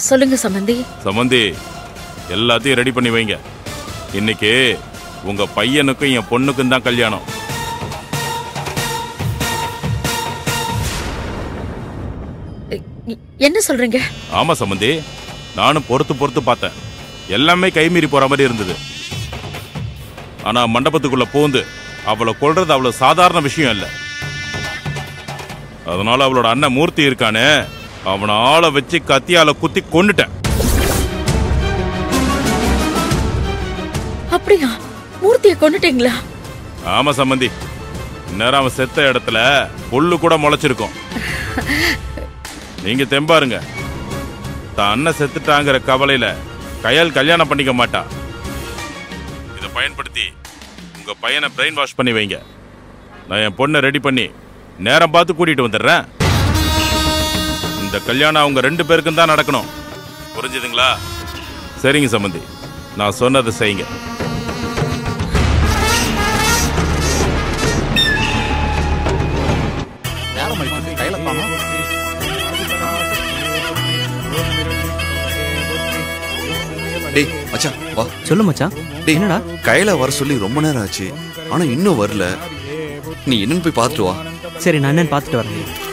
சொல்லுங்க சம்பந்தி சமந்தி எல்லாத்தையும் ரெடி பண்ணி வைங்க இன்னைக்கு உங்க பையனுக்கும் என் பொண்ணுக்கும் தான் கல்யாணம் எ- என்ன சொல்றீங்க ஆமா சமந்தி நானும் பொறுத்து பொறுத்து பார்த்தேன் எல்லாமே கைமீறி போற மாதிரி இருந்தது ஆனா மண்டபத்துக்குள்ள பூந்து அவளை கொல்றது அவ்வளவு சாதாரண விஷயம் இல்ல அதனால அவளோட அண்ணன் மூர்த்தி இருக்கானே அவனை ஆளை வச்சு கத்தியால குத்தி கொன்னுட்டேன் அப்படியா மூர்த்தியை கொண்டுட்டீங்களா ஆமா சம்பந்தி இந்நேரம் அவன் செத்த இடத்துல புல்லு கூட முளைச்சிருக்கும் நீங்க தெம்பாருங்க தான் அண்ணன் செத்துட்டாங்கிற கவலையில கையால் கல்யாணம் பண்ணிக்க மாட்டா இதை பயன்படுத்தி உங்க பையனை பிரெயின் வாஷ் பண்ணி வைங்க நான் என் பொண்ணை ரெடி பண்ணி நேரம் பார்த்து கூட்டிட்டு வந்துடுறேன் இந்த கல்யாணம் அவங்க ரெண்டு பேருக்கும் தான் நடக்கணும் புரிஞ்சுதுங்களா சரிங்க சம்பந்தி நான் சொன்னதை செய்யுங்க டேய் மச்சான் வா சொல்லு மச்சான் டேய் என்னடா கையில வர சொல்லி ரொம்ப நேரம் ஆச்சு ஆனா இன்னும் வரல நீ என்னன்னு போய் பார்த்துட்டு வா சரி நான் என்னன்னு பார்த்துட்டு வரேன்